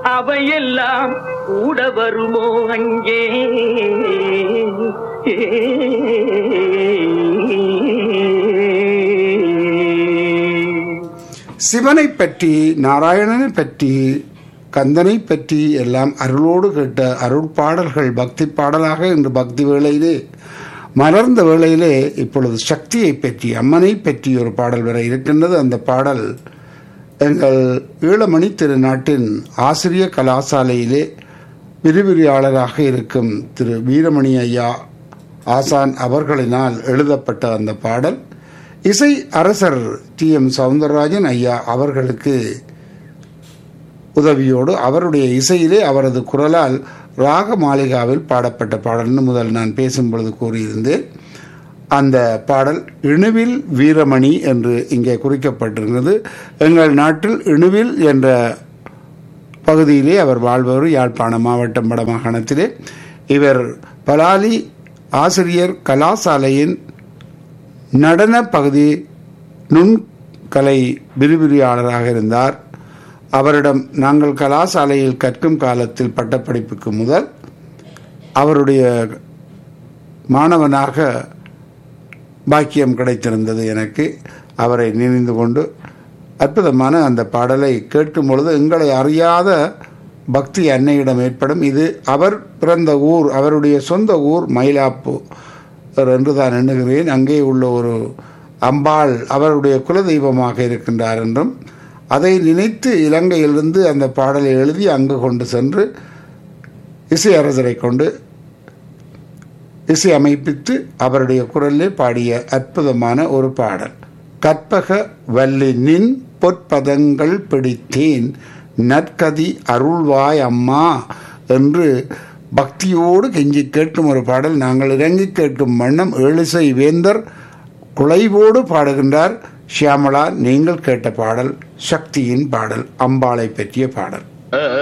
அவையெல்லாம் கூட வருமோ அங்கே சிவனை பற்றி நாராயணனை பற்றி கந்தனை பற்றி எல்லாம் அருளோடு கேட்ட அருள் பாடல்கள் பக்தி பாடலாக இன்று பக்தி வேளையிலே மலர்ந்த வேளையிலே இப்பொழுது சக்தியை பற்றி அம்மனை பற்றி ஒரு பாடல் வர இருக்கின்றது அந்த பாடல் எங்கள் ஈழமணி திருநாட்டின் ஆசிரிய கலாசாலையிலே விரிவிரியாளராக இருக்கும் திரு வீரமணி ஐயா ஆசான் அவர்களினால் எழுதப்பட்ட அந்த பாடல் இசை அரசர் டி எம் சவுந்தரராஜன் ஐயா அவர்களுக்கு உதவியோடு அவருடைய இசையிலே அவரது குரலால் ராக மாளிகாவில் பாடப்பட்ட பாடல்னு முதல் நான் பேசும் பொழுது கூறியிருந்தேன் அந்த பாடல் இணுவில் வீரமணி என்று இங்கே குறிக்கப்பட்டிருந்தது எங்கள் நாட்டில் இணுவில் என்ற பகுதியிலே அவர் வாழ்பவர் யாழ்ப்பாணம் மாவட்டம் வடமாகாணத்திலே இவர் பலாலி ஆசிரியர் கலாசாலையின் நடன பகுதி நுண்கலை விரிவிரியாளராக இருந்தார் அவரிடம் நாங்கள் கலாசாலையில் கற்கும் காலத்தில் பட்டப்படிப்புக்கு முதல் அவருடைய மாணவனாக பாக்கியம் கிடைத்திருந்தது எனக்கு அவரை நினைந்து கொண்டு அற்புதமான அந்த பாடலை கேட்கும் பொழுது எங்களை அறியாத பக்தி அன்னையிடம் ஏற்படும் இது அவர் பிறந்த ஊர் அவருடைய சொந்த ஊர் மயிலாப்பு என்று தான் எண்ணுகிறேன் அங்கே உள்ள ஒரு அம்பாள் அவருடைய குலதெய்வமாக இருக்கின்றார் என்றும் அதை நினைத்து இலங்கையிலிருந்து அந்த பாடலை எழுதி அங்கு கொண்டு சென்று இசை அரசரை கொண்டு இசை அமைப்பித்து அவருடைய குரலிலே பாடிய அற்புதமான ஒரு பாடல் கற்பக வல்லி நின் பொற்பதங்கள் பிடித்தேன் நற்கதி அருள்வாய் அம்மா என்று பக்தியோடு கெஞ்சி கேட்கும் ஒரு பாடல் நாங்கள் இறங்கி கேட்கும் வண்ணம் ஏழிசை வேந்தர் குலைவோடு பாடுகின்றார் ஷியாமளா நீங்கள் கேட்ட பாடல் சக்தியின் பாடல் அம்பாளை பற்றிய பாடல்